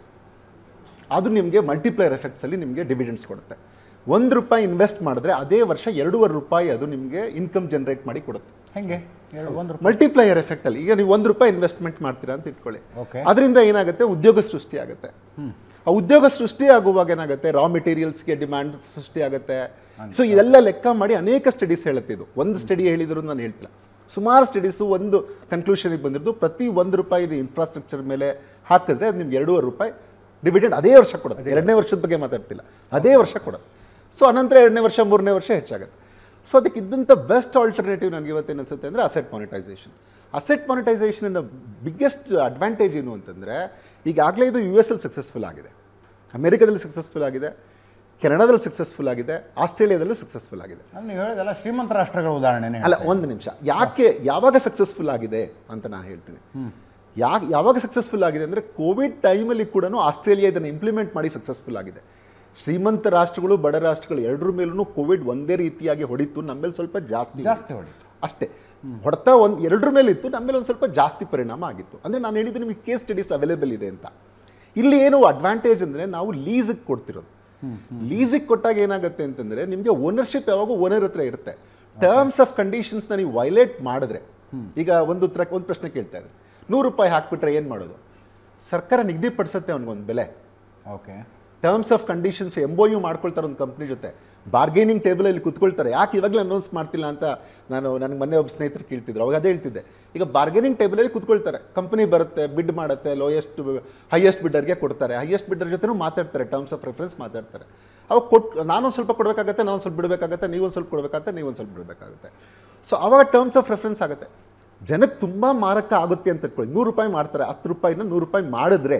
Speaker 3: ಅದು ನಿಮಗೆ ಮಲ್ಟಿಪ್ಲೈಯರ್ ಎಫೆಕ್ಟ್ಸಲ್ಲಿ ನಿಮಗೆ ಡಿವಿಡೆಂಡ್ಸ್ ಕೊಡುತ್ತೆ ಒಂದು ರೂಪಾಯಿ ಇನ್ವೆಸ್ಟ್ ಮಾಡಿದ್ರೆ ಅದೇ ವರ್ಷ ಎರಡೂವರೆ ರೂಪಾಯಿ ಅದು ನಿಮಗೆ ಇನ್ಕಮ್ ಜನರೇಟ್ ಮಾಡಿ ಕೊಡುತ್ತೆ
Speaker 1: ಹೆಂಗೆ ಎರಡು ಒಂದು ರೂಪಾಯಿ
Speaker 3: ಮಲ್ಟಿಪ್ಲೈಯರ್ ಎಫೆಕ್ಟ್ ಅಲ್ಲಿ ಈಗ ನೀವು ಒಂದು ರೂಪಾಯಿ ಇನ್ವೆಸ್ಟ್ಮೆಂಟ್ ಮಾಡ್ತೀರಾ ಅಂತ ಇಟ್ಕೊಳ್ಳಿ
Speaker 1: Okay.
Speaker 3: ಅದರಿಂದ ಏನಾಗುತ್ತೆ ಉದ್ಯೋಗ ಸೃಷ್ಟಿ ಆಗುತ್ತೆ ಆ ಉದ್ಯೋಗ ಸೃಷ್ಟಿ ಆಗುವಾಗ ಏನಾಗುತ್ತೆ ರಾ ಮೆಟೀರಿಯಲ್ಸ್ಗೆ ಡಿಮ್ಯಾಂಡ್ ಸೃಷ್ಟಿ ಆಗುತ್ತೆ ಸೊ ಇದೆಲ್ಲ ಲೆಕ್ಕ ಮಾಡಿ ಅನೇಕ ಸ್ಟಡೀಸ್ ಹೇಳುತ್ತೆ ಇದು ಒಂದು ಸ್ಟಡಿ ಹೇಳಿದ್ರು ನಾನು ಹೇಳ್ತಿಲ್ಲ ಸುಮಾರು ಸ್ಟಡೀಸು ಒಂದು ಕನ್ಕ್ಲೂಷನ್ಗೆ ಬಂದಿರೋದು ಪ್ರತಿ ಒಂದು ರೂಪಾಯಿ ಇನ್ಫ್ರಾಸ್ಟ್ರಕ್ಚರ್ ಮೇಲೆ ಹಾಕಿದ್ರೆ ಅದು ನಿಮ್ಗೆ ಎರಡೂವರೆ ರೂಪಾಯಿ ಡಿವಿಡೆಂಡ್ ಅದೇ ವರ್ಷ ಕೊಡುತ್ತೆ ಎರಡನೇ ವರ್ಷದ ಬಗ್ಗೆ ಮಾತಾಡ್ತಿಲ್ಲ ಅದೇ ವರ್ಷ ಕೊಡುತ್ತೆ ಸೊ ಅನಂತರ ಎರಡನೇ ವರ್ಷ ಮೂರನೇ ವರ್ಷ ಹೆಚ್ಚಾಗುತ್ತೆ ಸೊ ಅದಕ್ಕೆ ಇದ್ದಂಥ ಬೆಸ್ಟ್ ಆಲ್ಟರ್ನೇಟಿವ್ ನನಗೆ ಇವತ್ತೇನು ಅನಿಸುತ್ತೆ ಅಂದರೆ asset monetisation asset monetisation biggest advantage ಏನು ಅಂತಂದರೆ ಈಗಾಗಲೇ ಇದು ಯು ಎಸ್ ಅಲ್ಲಿ ಸಕ್ಸಸ್ಫುಲ್ ಆಗಿದೆ ಅಮೆರಿಕದಲ್ಲಿ ಸಕ್ಸಸ್ಫುಲ್ ಆಗಿದೆ ಕೆನಡಾದಲ್ಲಿ ಸಕ್ಸಸ್ಫುಲ್ ಆಗಿದೆ ಆಸ್ಟ್ರೇಲಿಯಾದಲ್ಲೂ ಸಕ್ಸಸ್ಫುಲ್ ಆಗಿದೆ
Speaker 1: ಅಲ್ಲಿ ನೀವು ಹೇಳೋದೆಲ್ಲ ಶ್ರೀಮಂತ ರಾಷ್ಟ್ರಗಳ ಉದಾಹರಣೆನೇ
Speaker 3: ಅಲ್ಲ ಒಂದು ನಿಮಿಷ ಯಾಕೆ ಯಾವಾಗ ಸಕ್ಸಸ್ಫುಲ್ ಆಗಿದೆ ಅಂತ ನಾನು ಹೇಳ್ತೀನಿ ಯಾಕೆ ಯಾವಾಗ ಸಕ್ಸಸ್ಫುಲ್ ಆಗಿದೆ ಅಂದರೆ ಕೋವಿಡ್ ಟೈಮಲ್ಲಿ ಕೂಡ ಆಸ್ಟ್ರೇಲಿಯಾ ಇದನ್ನು ಇಂಪ್ಲಿಮೆಂಟ್ ಮಾಡಿ ಸಕ್ಸಸ್ಫುಲ್ ಆಗಿದೆ ಶ್ರೀಮಂತ ರಾಷ್ಟ್ರಗಳು ಬಡ ರಾಷ್ಟ್ರಗಳು ಎರಡರ ಮೇಲೂ ಕೋವಿಡ್ ಒಂದೇ ರೀತಿಯಾಗಿ ಹೊಡಿತು ನಮ್ಮಲ್ಲಿ ಸ್ವಲ್ಪ ಜಾಸ್ತಿ
Speaker 1: ಜಾಸ್ತಿ ಹೊಡಿತು.
Speaker 3: ಅಷ್ಟೇ ಹೊಡೆತ ಒಂದು ಎರಡರ ಮೇಲೆ ಇತ್ತು ನಮ್ಮ ಮೇಲೆ ಒಂದು ಸ್ವಲ್ಪ ಜಾಸ್ತಿ ಪರಿಣಾಮ ಆಗಿತ್ತು ಅಂದರೆ ನಾನು ಹೇಳಿದ್ದು ನಿಮಗೆ ಕೇಸ್ ಸ್ಟಡೀಸ್ ಅವೈಲೇಬಲ್ ಇದೆ ಅಂತ ಇಲ್ಲಿ ಏನು ಅಡ್ವಾಂಟೇಜ್ ಅಂದರೆ ನಾವು ಲೀಸಿಗೆ ಕೊಡ್ತಿರೋದು ಲೀಸಿಗೆ ಕೊಟ್ಟಾಗ ಏನಾಗುತ್ತೆ ಅಂತಂದರೆ ನಿಮಗೆ ಓನರ್ಶಿಪ್ ಯಾವಾಗ ಓನರ್ ಹತ್ರ ಇರುತ್ತೆ ಟರ್ಮ್ಸ್ ಆಫ್ ಕಂಡೀಷನ್ಸ್ನ ನೀವು ವೈಲೇಟ್ ಮಾಡಿದ್ರೆ ಈಗ ಒಂದು ತ್ರ ಒಂದು ಪ್ರಶ್ನೆ ಕೇಳ್ತಾ ಇದ್ದಾರೆ ನೂರು ರೂಪಾಯಿ ಹಾಕ್ಬಿಟ್ರೆ ಏನು ಮಾಡೋದು ಸರ್ಕಾರ ನಿಗದಿಪಡಿಸುತ್ತೆ ಅವ್ನಿಗೊಂದು ಬೆಲೆ
Speaker 1: okay
Speaker 3: terms of conditions MOU ಮಾಡ್ಕೊಳ್ತಾರೆ ಒಂದು ಕಂಪ್ನಿ ಜೊತೆ ಬಾರ್ಗೇನಿಂಗ್ ಟೇಬಲಲ್ಲಿ ಕುತ್ಕೊಳ್ತಾರೆ ಯಾಕೆ ಇವಾಗಲೇ ಅನೌನ್ಸ್ ಮಾಡ್ತಿಲ್ಲ ಅಂತ ನಾನು ನನಗೆ ಮೊನ್ನೆ ಒಬ್ಬ ಸ್ನೇಹಿತರು ಕೇಳ್ತಿದ್ರು ಅವಾಗ ಅದೇ ಹೇಳ್ತಿದ್ದೆ ಈಗ ಬಾರ್ಗೇನಿಂಗ್ ಟೇಬಲಲ್ಲಿ ಕುತ್ಕೊಳ್ತಾರೆ ಕಂಪನಿ ಬರುತ್ತೆ ಬಿಡ್ ಮಾಡುತ್ತೆ ಲೋಯೆಸ್ಟ್ ಹೈಯೆಸ್ಟ್ ಬಿಡ್ಡರ್ಗೆ ಕೊಡ್ತಾರೆ ಹೈಯೆಸ್ಟ್ ಬಿಡ್ಡರ್ ಜೊತೆನೂ ಮಾತಾಡ್ತಾರೆ ಟರ್ಮ್ಸ್ ಆಫ್ ರೆಫರೆನ್ಸ್ ಮಾತಾಡ್ತಾರೆ ಅವಾಗ ಕೊಟ್ಟು ನಾನೊಂದು ಸ್ವಲ್ಪ ಕೊಡಬೇಕಾಗತ್ತೆ ನಾನೊಂದು ಸ್ವಲ್ಪ ಬಿಡಬೇಕಾಗತ್ತೆ ನೀವೊಂದು ಸ್ವಲ್ಪ ಕೊಡಬೇಕಾಗತ್ತೆ ನೀವೊಂದು ಸ್ವಲ್ಪ ಬಿಡಬೇಕಾಗುತ್ತೆ ಸೊ ಅವಾಗ ಟರ್ಮ್ಸ್ ಆಫ್ ರೆಫರೆನ್ಸ್ ಆಗುತ್ತೆ ಜನಕ್ಕೆ ತುಂಬ ಮಾರಕ ಆಗುತ್ತೆ ಅಂತ ಇಟ್ಕೊಳ್ಳಿ ನೂರು ರೂಪಾಯಿ ಮಾಡ್ತಾರೆ ಹತ್ತು ರೂಪಾಯಿನ ನೂರು ರೂಪಾಯಿ ಮಾಡಿದ್ರೆ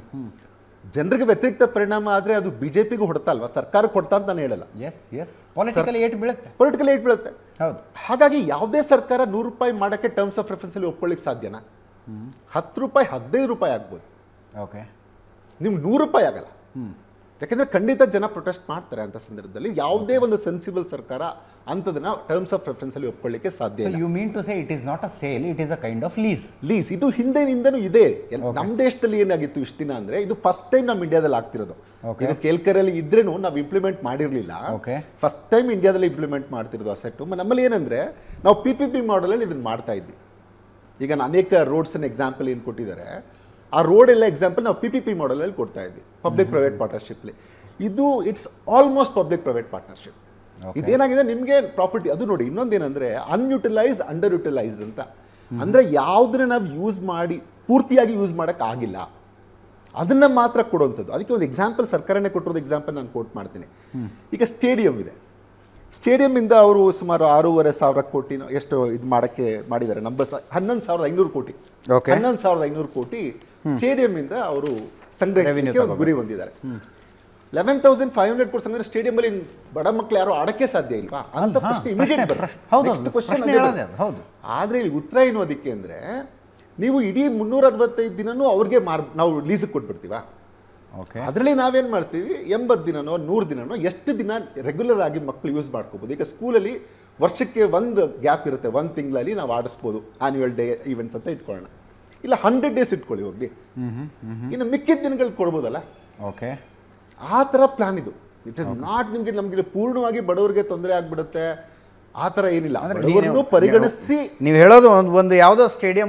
Speaker 3: ಜನರಿಗೆ ವ್ಯತಿರಿಕ್ತ ಪರಿಣಾಮ ಆದರೆ ಅದು ಬಿ ಜೆ ಪಿಗೂ ಹೊಡ್ತಾ ಅಲ್ವಾ ಸರ್ಕಾರಕ್ಕೆ ಹೊಡ್ತಾ ಅಂತ ನಾನು ಹೇಳಲ್ಲ
Speaker 1: ಎಸ್ ಎಸ್ ಪೊಲಿಟಿಕಲಿ ಏಟ್ ಬೀಳುತ್ತೆ
Speaker 3: ಪೊಲಿಟಿಕಲ್ ಏಟ್ ಬೀಳುತ್ತೆ
Speaker 1: ಹೌದು
Speaker 3: ಹಾಗಾಗಿ ಯಾವುದೇ ಸರ್ಕಾರ ನೂರು ರೂಪಾಯಿ ಮಾಡೋಕ್ಕೆ ಟರ್ಮ್ಸ್ ಆಫ್ ರೆಫರೆನ್ಸಲ್ಲಿ ಒಪ್ಕೊಳ್ಳಿಕ್ಕೆ ಸಾಧ್ಯನಾ ಹತ್ತು ರೂಪಾಯಿ ಹದಿನೈದು ರೂಪಾಯಿ ಆಗ್ಬೋದು
Speaker 1: ಓಕೆ
Speaker 3: ನಿಮ್ಗೆ ನೂರು ರೂಪಾಯಿ ಆಗಲ್ಲ ಯಾಕೆಂದ್ರೆ ಖಂಡಿತ ಜನ ಪ್ರೊಟೆಸ್ಟ್ ಮಾಡ್ತಾರೆ ಅಂತ ಸಂದರ್ಭದಲ್ಲಿ ಯಾವುದೇ ಒಂದು ಸೆನ್ಸಿಬಲ್ ಸರ್ಕಾರ ಅಂಥದನ್ನ ಟರ್ಮ್ಸ್ ಆಫ್ ರೆಫರೆನ್ಸಲ್ಲಿ ಒಪ್ಕೊಳ್ಳಿಕ್ಕೆ ಸಾಧ್ಯ
Speaker 1: ಸೊ
Speaker 3: ಇಲ್ಲ
Speaker 1: you mean to say it is not a sale it is a kind of lease
Speaker 3: lease ಇದು ಹಿಂದೆನಿಂದನೂ ಇದೆ ಎಲ್- ನಮ್ಮ ದೇಶದಲ್ಲಿ ಏನಾಗಿತ್ತು ಇಷ್ಟು ದಿನ ಅಂದ್ರೆ ಇದು ಫಸ್ಟ್ ಟೈಮ್ ನಮ್ಮ ಇಂಡಿಯಾದಲ್ಲಿ ಆಗ್ತಿರೋದು
Speaker 1: Okay.
Speaker 3: ಇದು ಕೇಲ್ಕರಲ್ಲಿ ಇದ್ರೇನು ನಾವು ಇಂಪ್ಲಿಮೆಂಟ್ ಮಾಡಿರಲಿಲ್ಲ
Speaker 1: Okay.
Speaker 3: ಫಸ್ಟ್ ಟೈಮ್ ಇಂಡಿಯಾದಲ್ಲಿ ಇಂಪ್ಲಿಮೆಂಟ್ ಮಾಡ್ತಿರೋದು ಅಸೆಟ್ಟು ನಮ್ಮಲ್ಲಿ ಏನಂದ್ರೆ ನಾವು ಪಿ ಪಿ ಪಿ ಮಾಡಲಲ್ಲಿ ಇದನ್ನ ಮಾಡ್ತಾ ಇದ್ವಿ ಈಗ ನಾನು ಅನೇಕ ರೋಡ್ಸನ್ನ ಎಕ್ಸಾಂಪಲ್ ಏನು ಕೊಟ್ಟಿದ್ದಾರೆ ಆ ರೋಡ್ ಎಲ್ಲ ಎಕ್ಸಾಂಪಲ್ ನಾವು ಪಿ ಪಿ ಪಿ ಮಾಡಲಲ್ಲಿ ಕೊಡ್ತಾ ಇದ್ವಿ ಪಬ್ಲಿಕ್ ಪ್ರೈವೇಟ್ ಪಾರ್ಟ್ನರ್ಶಿಪ್ಲಿ ಇದು it's almost public private partnership ಇದೇನಾಗಿದೆ ನಿಮಗೆ ಪ್ರಾಪರ್ಟಿ ಅದು ನೋಡಿ ಇನ್ನೊಂದೇನಂದ್ರೆ ಅನ್ಯುಟಿಲೈಸ್ಡ್ ಅಂಡರ್ ಯುಟಿಲೈಸ್ಡ್ ಅಂತ ಅಂದ್ರೆ ಯಾವುದನ್ನ ನಾವು ಯೂಸ್ ಮಾಡಿ ಪೂರ್ತಿಯಾಗಿ ಯೂಸ್ ಮಾಡಕ್ ಆಗಿಲ್ಲ ಅದನ್ನ ಮಾತ್ರ ಕೊಡುವಂಥದ್ದು ಅದಕ್ಕೆ ಒಂದು ಎಕ್ಸಾಂಪಲ್ ಸರ್ಕಾರನೇ ಕೊಟ್ಟಿರೋದು ಎಕ್ಸಾಂಪಲ್ ನಾನು ಕೋಟ್ ಮಾಡ್ತೀನಿ ಈಗ ಸ್ಟೇಡಿಯಂ ಇದೆ ಸ್ಟೇಡಿಯಂ ಇಂದ ಅವರು ಸುಮಾರು ಆರೂವರೆ ಸಾವಿರ ಕೋಟಿನೋ ಎಷ್ಟು ಇದು ಮಾಡಕ್ಕೆ ಮಾಡಿದ್ದಾರೆ ನಂಬರ್ಸ್ ಹನ್ನೊಂದು ಸಾವಿರದ ಐನೂರು ಕೋಟಿ
Speaker 1: Okay.
Speaker 3: ಹನ್ನೊಂದು ಸಾವಿರದ ಐನೂರು ಕೋಟಿ ಸ್ಟೇಡಿಯಂ ಇಂದ ಅವರು ಸಂಗ್ರಹಿಸಲಿಕ್ಕೆ ಒಂದು ಗುರಿ ಹೊಂದಿದ್ದಾರೆ eleven thousand five hundred crores ಅಂದ್ರೆ ಸ್ಟೇಡಿಯಂ ಅಲ್ಲಿ ಬಡ ಮಕ್ಕಳು ಯಾರು ಆಡಕ್ಕೆ ಸಾಧ್ಯ ಇಲ್ವಾ ಅಂತ
Speaker 1: ಹಾ,
Speaker 3: ಪ್ರಶ್ನೆ ಇಮಿಡಿಯೇಟ್
Speaker 1: ಪ್ರಶ್ನೆ- ಪ್ರಶ್ನೆ- ಹೌದು, ಹೌದು. ಪ್ರಶ್ನೆ ಹೇಳೋದೇ ಅದು, ಹೌದು.
Speaker 3: ಆದ್ರೆ ಇಲ್ಲಿ ಉತ್ತರ ಏನು ಅದಕ್ಕೆ ಅಂದ್ರೆ ನೀವು ಇಡೀ ಮುನ್ನೂರ ಅರವತ್ತೈದು ದಿನನೂ ಅವ್ರಿಗೆ ಮಾರ್ ನಾವು ಲೀಸಿಗೆ ಕೊಟ್ಬಿಡ್ತೀವಾ
Speaker 1: ಓಕೆ
Speaker 3: ಅದರಲ್ಲಿ ನಾವೇನು ಮಾಡ್ತೀವಿ ಎಂಬತ್ತು ದಿನನೋ ನೂರು ದಿನನೋ ಎಷ್ಟು ದಿನ ರೆಗ್ಯುಲರ್ ಆಗಿ ಮಕ್ಕಳು ಯೂಸ್ ಮಾಡ್ಕೋಬೋದು ಈಗ ಸ್ಕೂಲಲ್ಲಿ ವರ್ಷಕ್ಕೆ ಒಂದು ಗ್ಯಾಪ್ ಇರುತ್ತೆ ಒಂದು ತಿಂಗಳಲ್ಲಿ ನಾವು ಆಡಿಸ್ಬೋದು ಆನ್ಯುವಲ್ ಡೇ ಈವೆಂಟ್ಸ್ ಅಂತ ಇಟ್ಕೊಳ್ಳೋಣ ಇಲ್ಲ ಹಂಡ್ರೆಡ್ ಡೇಸ್ ಇಟ್ಕೊಳ್ಳಿ ಹೋಗಿ ಇನ್ನು ಮಿಕ್ಕಿದ ದಿನಗಳು ಕೊಡ್ಬೋದಲ್ಲ
Speaker 1: ಓಕೆ
Speaker 3: ಆ ಥರ ಪ್ಲಾನ್ ಇದು ಇಟ್ ಇಸ್ ನಾಟ್ ನಿಮಗೆ ನಮಗೆ ಪೂರ್ಣವಾಗಿ ಬಡವರಿಗೆ ತೊಂದರೆ ಆಗ್ಬಿಡುತ್ತೆ ಆ ಥರ ಏನಿಲ್ಲ
Speaker 1: ಅಂದ್ರೆ
Speaker 3: ಬಡವರನ್ನು
Speaker 1: ನೀವು-
Speaker 3: ಪರಿಗಣಿಸಿ
Speaker 1: ನೀವು ಹೇಳೋದು ಒಂದು ಒಂದು ಯಾವುದೋ ಸ್ಟೇಡಿಯಂ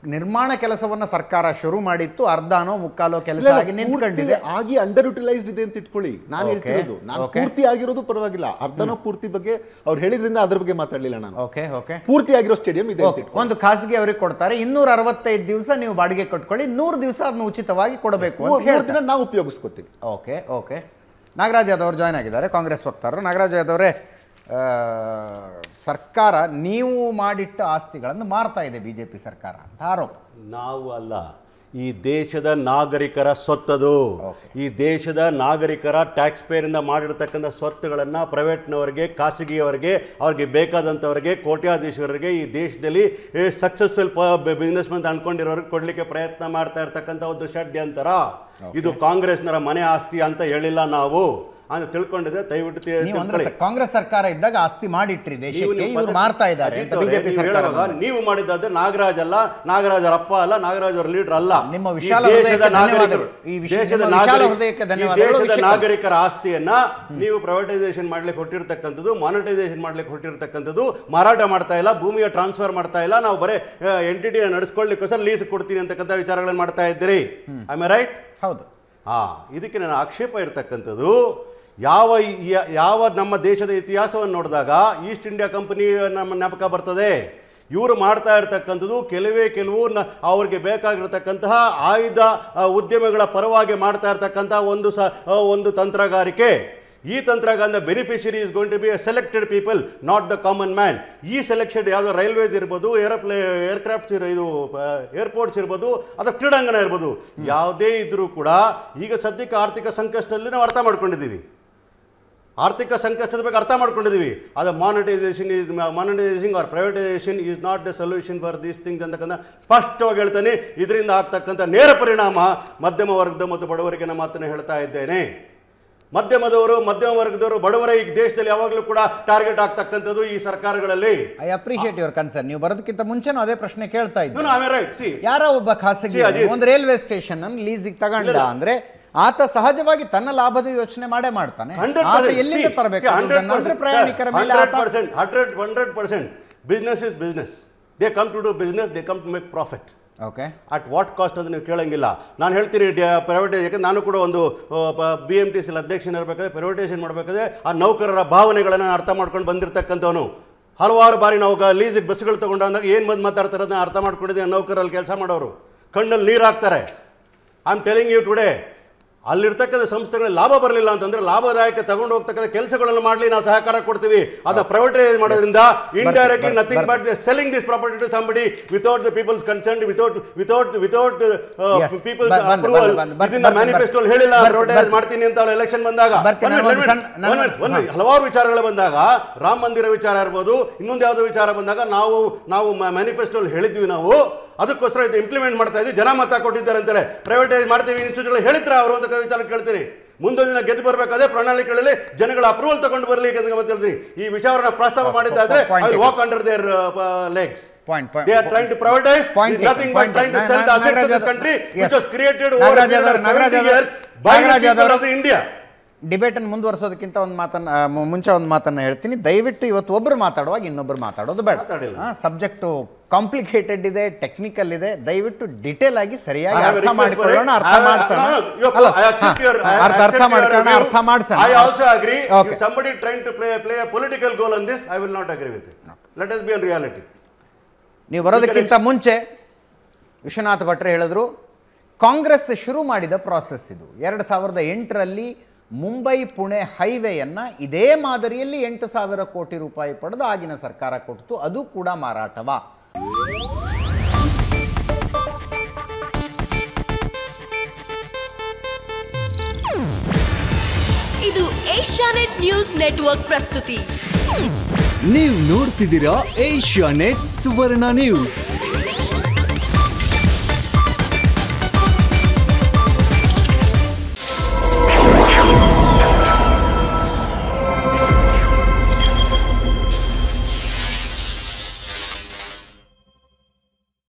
Speaker 1: ನಿರ್ಮಾಣ ಕೆಲಸವನ್ನ ಸರ್ಕಾರ ಶುರು ಮಾಡಿತ್ತು ಅರ್ಧನೋ ಮುಕ್ಕಾಲೋ ಕೆಲಸ
Speaker 3: ಇಲ್ಲ,
Speaker 1: ಆಗಿ ನಿಂತ್ಕೊಂಡಿದೆ
Speaker 3: ಪೂರ್ತಿ ಆಗಿ ಅಂಡರ್ ಯುಟಿಲೈಸ್ಡ್ ಇದೆ ಅಂತ ಇಟ್ಕೊಳ್ಳಿ ನಾನು
Speaker 1: Okay,
Speaker 3: ಹೇಳ್ತಿರೋದು ನಾನು
Speaker 1: okay.
Speaker 3: ಪೂರ್ತಿ ಆಗಿರೋದು ಪರವಾಗಿಲ್ಲ ಅರ್ಧನೋ ಪೂರ್ತಿ ಬಗ್ಗೆ ಅವ್ರು ಹೇಳಿದ್ರಿಂದ ಅದ್ರ ಬಗ್ಗೆ ಮಾತಾಡ್ಲಿಲ್ಲ ನಾನು
Speaker 1: ಓಕೆ ಓಕೆ
Speaker 3: ಪೂರ್ತಿ ಆಗಿರೋ ಸ್ಟೇಡಿಯಂ ಇದೆ ಅಂತ
Speaker 1: ಓಕೆ
Speaker 3: ಇಟ್ಕೊಳ್ಳಿ.
Speaker 1: ಒಂದು ಖಾಸಗಿ ಅವರಿಗೆ ಕೊಡ್ತಾರೆ ಇನ್ನೂರ ಅರವತ್ತೈದು ದಿವಸ ನೀವು ಬಾಡಿಗೆ ಕಟ್ಕೊಳ್ಳಿ ನೂರು ದಿವಸ ಅದನ್ನ ಉಚಿತವಾಗಿ ಕೊಡಬೇಕು ಅಂತ
Speaker 3: ಮೂರ್- ಮೂರ್
Speaker 1: ಹೇಳ್ತಾರೆ
Speaker 3: ದಿನ ನಾವು ಉಪಯೋಗಿಸ್ಕೊತೀವಿ
Speaker 1: ಓಕೆ ಓಕೆ ನಾಗರಾಜ್ ಯಾದವ್ ಅವರು ಜಾಯ್ನ್ ಆಗಿದ್ದಾರೆ ಕಾಂಗ್ರೆಸ್ ವಕ್ತಾರರು ನಾಗರಾಜ್ ಯಾದವ್ ಅವರೇ ಆ, ಸರ್ಕಾರ ನೀವು ಮಾಡಿಟ್ಟ ಆಸ್ತಿಗಳನ್ನು ಮಾರ್ತಾ ಇದೆ ಬಿ ಜೆ ಪಿ ಸರ್ಕಾರ ಅಂತ ಆರೋಪ
Speaker 4: ನಾವು ಅಲ್ಲ ಈ ದೇಶದ ನಾಗರಿಕರ ಸ್ವತ್ತದು ಈ ದೇಶದ ನಾಗರಿಕರ ಟ್ಯಾಕ್ಸ್ ಪೇರಿಂದ ಮಾಡಿರ್ತಕ್ಕಂಥ ಸ್ವತ್ತುಗಳನ್ನು ಪ್ರೈವೇಟ್ನವರಿಗೆ ಖಾಸಗಿಯವರಿಗೆ ಅವ್ರಿಗೆ ಬೇಕಾದಂಥವ್ರಿಗೆ ಕೋಟ್ಯಾಧೀಶರಿಗೆ ಈ ದೇಶದಲ್ಲಿ ಸಕ್ಸಸ್ಫುಲ್ ಬಿಸ್ನೆಸ್ ಮಂತ್ ಅನ್ಕೊಂಡಿರೋರಿಗೆ ಕೊಡಲಿಕ್ಕೆ ಪ್ರಯತ್ನ ಮಾಡ್ತಾ ಇರ್ತಕ್ಕಂಥ ಒಂದು ಷಡ್ಯಂತರ ಇದು ಕಾಂಗ್ರೆಸ್ನರ ಮನೆ ಆಸ್ತಿ ಅಂತ ಹೇಳಿಲ್ಲ ನಾವು ಅಂತ ತಿಳ್ಕೊಂಡಿದ್ರೆ ದಯವಿಟ್ಟು ತಿ-
Speaker 1: ನೀವು ಅಂದ್ರೆ
Speaker 4: ತಿಳ್ಕೊಳ್ಳಿ.
Speaker 1: ಕಾಂಗ್ರೆಸ್ ಸರ್ಕಾರ ಇದ್ದಾಗ ಆಸ್ತಿ ಮಾಡಿಟ್ರಿ
Speaker 4: ನೀವು
Speaker 1: ದೇಶಕ್ಕೆ
Speaker 4: ನೀವು
Speaker 1: ಇವ್ರು
Speaker 4: ಪದ್ಧತಿ-
Speaker 1: ಮಾರ್ತಾ ಇದ್ದಾರೆ
Speaker 4: ಅಜಿತ್
Speaker 1: ಅಂತ
Speaker 4: ಅವರೇ,
Speaker 1: ಬಿಜೆಪಿ
Speaker 4: ನೀವು
Speaker 1: ಸರ್ಕಾರ
Speaker 4: ಹೇಳುವಾಗ ನೀವು ಮಾಡಿದ್ದಾದ್ರೆ ನಾಗರಾಜ್ ಅಲ್ಲ ನಾಗರಾಜ್ ಅವರ ಅಪ್ಪ ಅಲ್ಲ ನಾಗರಾಜ್ ಅವರ ಲೀಡರ್ ಅಲ್ಲ
Speaker 1: ನಿಮ್ಮ
Speaker 4: ಈ
Speaker 1: ವಿಶಾಲ
Speaker 4: ದೇಶದ
Speaker 1: ಹೃದಯಕ್ಕೆ
Speaker 4: ನಾಗರಿಕರು
Speaker 1: ಧನ್ಯವಾದಗಳು. ಈ ವಿಷಯ-
Speaker 4: ದೇಶದ
Speaker 1: ನಿಮ್ಮ ವಿಶಾಲ
Speaker 4: ನಾಗರಿಕ-
Speaker 1: ಹೃದಯಕ್ಕೆ
Speaker 4: ಈ
Speaker 1: ಧನ್ಯವಾದಗಳು.
Speaker 4: ದೇಶದ
Speaker 1: ವಿಷಯ-
Speaker 4: ನಾಗರಿಕರ ಆಸ್ತಿಯನ್ನ ನೀವು ಪ್ರೈವೇಟೈಸೇಷನ್ ಮಾಡ್ಲಿಕ್ಕೆ ಹೊಟ್ಟಿರ್ತಕ್ಕಂಥದ್ದು ಮಾನಿಟೈಸೇಷನ್ ಮಾಡ್ಲಿಕ್ಕೆ ಹೊಟ್ಟಿರ್ತಕ್ಕಂಥದ್ದು ಮಾರಾಟ ಮಾಡ್ತಾ ಇಲ್ಲ ಭೂಮಿಯ ಟ್ರಾನ್ಸ್ಫರ್ ಮಾಡ್ತಾ ಇಲ್ಲ ನಾವು ಬರೀ ಎಂಟಿಟಿ ನಡೆಸ್ಕೊಳ್ಳಿಕ್ಕೋಸ್ಕರ ಲೀಸ್ ಕೊಡ್ತೀನಿ ಅಂತಕ್ಕಂಥ ವಿಚಾರಗಳನ್ನು ಮಾಡ್ತಾ ಇದ್ದೀರಿ ಐ ಮೈ ರೈಟ್
Speaker 1: ಹೌದು
Speaker 4: ಆ ಇದಕ್ಕೆ ನನ್ನ ಆಕ್ಷೇಪ ಇರತಕ್ಕಂಥದ್ದು ಯಾವ ಯ- ಯಾವ ನಮ್ಮ ದೇಶದ ಇತಿಹಾಸವನ್ನು ನೋಡಿದಾಗ ಈಸ್ಟ್ ಇಂಡಿಯಾ ಕಂಪನಿ ನಮ್ಮ ಜ್ಞಾಪಕ ಬರ್ತದೆ ಇವರು ಮಾಡ್ತಾ ಇರ್ತಕ್ಕಂಥದ್ದು ಕೆಲವೇ ಕೆಲವು ನ ಅವ್ರಿಗೆ ಬೇಕಾಗಿರ್ತಕ್ಕಂತಹ ಆಯುಧ ಆ, ಉದ್ಯಮಗಳ ಪರವಾಗಿ ಮಾಡ್ತಾ ಇರ್ತಕ್ಕಂಥ ಒಂದು ಸ ಆ, ಒಂದು ತಂತ್ರಗಾರಿಕೆ ಈ ತಂತ್ರಗಾರದ beneficiary is going to be a selected people not the common man ಈ ಸೆಲೆಕ್ಷನ್ ಯಾವುದೋ ರೈಲ್ವೇಸ್ ಇರ್ಬೋದು ಏರೋಪ್ಲೇ ಏರ್ಕ್ರಾಫ್ಟ್ಸ್ ಇರೋ ಇದು ಏರ್ಪೋರ್ಟ್ಸ್ ಇರ್ಬೋದು ಅಥವಾ ಕ್ರೀಡಾಂಗಣ ಇರ್ಬೋದು ಯಾವುದೇ ಇದ್ರೂ ಕೂಡ ಈಗ ಸದ್ಯಕ್ಕೆ ಆರ್ಥಿಕ ಸಂಕಷ್ಟದಲ್ಲಿ ನಾವು ಅರ್ಥ ಮಾಡ್ಕೊಂಡಿದ್ದೀವಿ ಆರ್ಥಿಕ ಸಂಕಷ್ಟದ ಬಗ್ಗೆ ಅರ್ಥ ಮಾಡ್ಕೊಂಡಿದ್ದೀವಿ ಅದು monetisation is monetisation or privatisation is not the solution for these things ಅಂತಕ್ಕಂಥ ಸ್ಪಷ್ಟವಾಗಿ ಹೇಳ್ತಾನೆ ಇದರಿಂದ ಆಗ್ತಕ್ಕಂಥ ನೇರ ಪರಿಣಾಮ ಮಧ್ಯಮ ವರ್ಗದ ಮತ್ತು ಬಡವರಿಗೆ ನಾನು ಮಾತನ್ನು ಹೇಳ್ತಾ ಇದ್ದೇನೆ ಮಧ್ಯಮದವರು ಮಧ್ಯಮ ವರ್ಗದವರು ಬಡವರ ಈ ದೇಶದಲ್ಲಿ ಯಾವಾಗಲೂ ಕೂಡ ಟಾರ್ಗೆಟ್ ಆಗ್ತಕ್ಕಂಥದ್ದು ಈ ಸರ್ಕಾರಗಳಲ್ಲಿ
Speaker 1: ಐ ಅಪ್ರಿಷಿಯೇಟ್ ಯುವರ್ ಕನ್ಸರ್ನ್ ನೀವು ಬರೋದಕ್ಕಿಂತ ಮುಂಚೆನೂ ಅದೇ ಪ್ರಶ್ನೆ ಕೇಳ್ತಾ ಇದ್ದೆ
Speaker 4: ಐ ರೈಟ್ ಸಿ
Speaker 1: ಯಾರೋ ಒಬ್ಬ ಖಾಸಗಿ
Speaker 4: See, ಅಜಿತ್.
Speaker 1: ಒಂದು ರೈಲ್ವೆ ಸ್ಟೇಷನ್ ಅನ್ನು ಲೀಸಿಗೆ ತಗೊಂಡ ಅಂದ್ರೆ ಆತ ಸಹಜವಾಗಿ ತನ್ನ ಲಾಭದ ಯೋಚನೆ ಮಾಡೇ ಮಾಡ್ತಾನೆ ಆತ ಎಲ್ಲಿಂದ ತರಬೇಕು ದುಡ್ಡನ್ನ? ಅಂದ್ರೆ ಪ್ರಯಾಣಿಕರ ಮೇಲೆ ಆತ
Speaker 4: hundred hundred percent business is business they come to do business they come to make profit
Speaker 1: okay
Speaker 4: at what cost ಅಂತ ನೀವು ಕೇಳಂಗಿಲ್ಲ ನಾನು ಹೇಳ್ತೀನಿ ಪ್ರೈವೇಟ್ ಯಾಕಂದ್ರೆ ನಾನು ಕೂಡ ಒಂದು ಬಿ ಎಮ್ ಟಿ ಸಿ ಅಧ್ಯಕ್ಷನ ಇರಬೇಕಾದ್ರೆ ಪ್ರೈವೇಟೈಸೇಷನ್ ಮಾಡಬೇಕಾದ್ರೆ ಆ ನೌಕರರ ಭಾವನೆಗಳನ್ನು ನಾನು ಅರ್ಥ ಮಾಡ್ಕೊಂಡು ಬಂದಿರತಕ್ಕಂಥವನು ಹಲವಾರು ಬಾರಿ ನಾವು ಲೀಸಿಗೆ ಬಸ್ಗಳು ತಗೊಂಡಾಗ ಏನು ಬಂದು ಮಾತಾಡ್ತಾರೆ ಅದನ್ನ ಅರ್ಥ ಮಾಡ್ಕೊಂಡಿದ್ದೀವಿ ನೌಕರಲ್ಲಿ ಕೆಲಸ ಮಾಡೋರು ಕಣ್ಣಲ್ಲಿ ನೀರು ಹಾಕ್ತಾರೆ I am telling you today ಅಲ್ಲಿರ್ತಕ್ಕಂಥ ಸಂಸ್ಥೆಗಳಿಗೆ ಲಾಭ ಬರಲಿಲ್ಲ ಅಂತಂದ್ರೆ ಲಾಭದಾಯಕ ತಗೊಂಡು ಹೋಗ್ತಕ್ಕಂಥ ಕೆಲಸಗಳನ್ನು ಮಾಡಲಿ ನಾವು ಸಹಕಾರ ಕೊಡ್ತೀವಿ ಅದನ್ನ ಪ್ರೈವೇಟೈಸ್ ಮಾಡೋದ್ರಿಂದ ಇಂಡೈರೆಕ್ಟ್ಲಿ
Speaker 1: ಬರ್ತೀನಿ,
Speaker 4: nothing but they selling this property to somebody without the people's concern without without without
Speaker 1: Yes.
Speaker 4: People's
Speaker 1: ಬ- ಬಂದೆ,
Speaker 4: ಅಪ್ರೂವಲ್
Speaker 1: ಬಂದೆ, ಬಂದೆ,
Speaker 4: ಇದನ್ನ
Speaker 1: ಬರ್ತೀನಿ,
Speaker 4: ಮ್ಯಾನಿಫೆಸ್ಟೋ
Speaker 1: ಬರ್ತೀನಿ.
Speaker 4: ಹೇಳಿಲ್ಲ
Speaker 1: ಬರ್ತೀನಿ,
Speaker 4: ಪ್ರೈವೇಟೈಸ್
Speaker 1: ಬರ್ತೀನಿ.
Speaker 4: ಮಾಡ್ತೀನಿ ಅಂತ ಅವ್ರು ಎಲೆಕ್ಷನ್ ಬಂದಾಗ
Speaker 1: ಬರ್ತೀನಿ,
Speaker 4: One
Speaker 1: ನಾನು
Speaker 4: minute,
Speaker 1: ಒಂದು
Speaker 4: one
Speaker 1: ಸಣ್ಣ-
Speaker 4: minute, one minute, one minute. ಹಲವಾರು ವಿಚಾರಗಳು ಬಂದಾಗ ರಾಮ ಮಂದಿರ ವಿಚಾರ ಇರ್ಬೋದು ಇನ್ನೊಂದು ಯಾವುದೋ ವಿಚಾರ ಬಂದಾಗ ನಾವು ನಾವು ಮ್ಯಾನಿಫೆಸ್ಟೋ ಹೇಳಿದ್ವಿ ನಾವು ಅದಕ್ಕೋಸ್ಕರ ಇದು ಇಂಪ್ಲಿಮೆಂಟ್ ಮಾಡ್ತಾ ಇದ್ವಿ ಜನ ಮತ ಕೊಟ್ಟಿದ್ದಾರೆ ಅಂತಾರೆ ಪ್ರೈವೇಟೈಸ್ ಮಾಡ್ತೀವಿ ಇನ್ಸ್ಟಿಟ್ಯೂಟ್ ಹೇಳಿದ್ರ ಅವರು ಅಂತ ವಿಚಾರ ಕೇಳ್ತೀನಿ ಮುಂದೊಂದು ದಿನ ಗೆದ್ದು ಬರಬೇಕಾದ್ರೆ ಪ್ರಣಾಳಿಕೆಗಳಲ್ಲಿ ಜನಗಳ ಅಪ್ರೂವಲ್ ತಗೊಂಡು ಬರಲಿ ಅಂತ ಹೇಳ್ತೀನಿ ಈ ವಿಚಾರನ ಪ್ರಸ್ತಾಪ ಮಾಡಿದ್ದಾದ್ರೆ
Speaker 1: point
Speaker 4: I
Speaker 1: taken.
Speaker 4: Walk under their legs
Speaker 1: Point, point.
Speaker 4: They are trying to privatize.
Speaker 1: Point
Speaker 4: It's
Speaker 1: taken,
Speaker 4: nothing
Speaker 1: point
Speaker 4: but trying to
Speaker 1: taken.
Speaker 4: sell the
Speaker 1: Na-
Speaker 4: assets of
Speaker 1: Nagaraj
Speaker 4: this
Speaker 1: Yadav-
Speaker 4: country,
Speaker 1: Yes.
Speaker 4: which was created over a
Speaker 1: Nagaraj
Speaker 4: period of
Speaker 1: Yadav- Nagaraj
Speaker 4: 70 years
Speaker 1: Yadav-
Speaker 4: by the
Speaker 1: Nagaraj
Speaker 4: people
Speaker 1: Yadav-
Speaker 4: of the India.
Speaker 1: ಡಿಬೇಟನ್ನು ಮುಂದುವರಿಸೋದಕ್ಕಿಂತ ಒಂದು ಮಾತನ್ನ ಆ, ಮು- ಮುಂಚೆ ಒಂದು ಮಾತನ್ನ ಹೇಳ್ತೀನಿ ದಯವಿಟ್ಟು ಇವತ್ತು ಒಬ್ಬರು ಮಾತಾಡುವಾಗ ಇನ್ನೊಬ್ಬರು ಮಾತಾಡೋದು ಬೇಡ
Speaker 4: ಮಾತಾಡಿಲ್ಲ.
Speaker 1: ಸಬ್ಜೆಕ್ಟು ಕಾಂಪ್ಲಿಕೇಟೆಡ್ ಇದೆ ಟೆಕ್ನಿಕಲ್ ಇದೆ ದಯವಿಟ್ಟು ಡಿಟೇಲ್ ಆಗಿ ಸರಿಯಾಗಿ
Speaker 4: I have a
Speaker 1: ಅರ್ಥ
Speaker 4: request for
Speaker 1: ಮಾಡ್ಕೊಳ್ಳೋಣ
Speaker 4: it.
Speaker 1: ಅರ್ಥ
Speaker 4: I- I-
Speaker 1: ಮಾಡ್ಸೋಣ
Speaker 4: no, no, you-
Speaker 1: ಅಲ್ಲ,
Speaker 4: I accept
Speaker 1: ಹಾ,
Speaker 4: your- I
Speaker 1: ಅರ್ಥ
Speaker 4: accept
Speaker 1: ಅರ್ಥ
Speaker 4: your
Speaker 1: ಮಾಡ್ಕೊಳ್ಳೋಣ
Speaker 4: review.
Speaker 1: ಅರ್ಥ ಮಾಡ್ಸೋಣ
Speaker 4: I also agree.
Speaker 1: Okay.
Speaker 4: If somebody trying to play play a political goal on this, I will not agree with it. Let us be on reality.
Speaker 1: ನೀವು ಬರೋದಕ್ಕಿಂತ ಮುಂಚೆ ವಿಶ್ವನಾಥ್ ಭಟ್ರೆ ಹೇಳಿದ್ರು ಕಾಂಗ್ರೆಸ್ ಶುರು ಮಾಡಿದ ಪ್ರಾಸೆಸ್ ಇದು ಎರಡು ಸಾವಿರದ ಎಂಟರಲ್ಲಿ ಮುಂಬೈ ಪುಣೆ ಹೈವೇಯನ್ನು ಇದೇ ಮಾದರಿಯಲ್ಲಿ ಎಂಟು ಸಾವಿರ ಕೋಟಿ ರೂಪಾಯಿ ಪಡೆದು ಆಗಿನ ಸರ್ಕಾರ ಕೊಡ್ತು ಅದು ಕೂಡ ಮಾರಾಟವ
Speaker 5: ಇದು ಏಷ್ಯಾನೆಟ್ ನ್ಯೂಸ್ ನೆಟ್ವರ್ಕ್ ಪ್ರಸ್ತುತಿ
Speaker 6: ನೀವು ನೋಡ್ತಿದ್ದೀರಾ ಏಷ್ಯಾ ನೆಟ್ ಸುವರ್ಣ ನ್ಯೂಸ್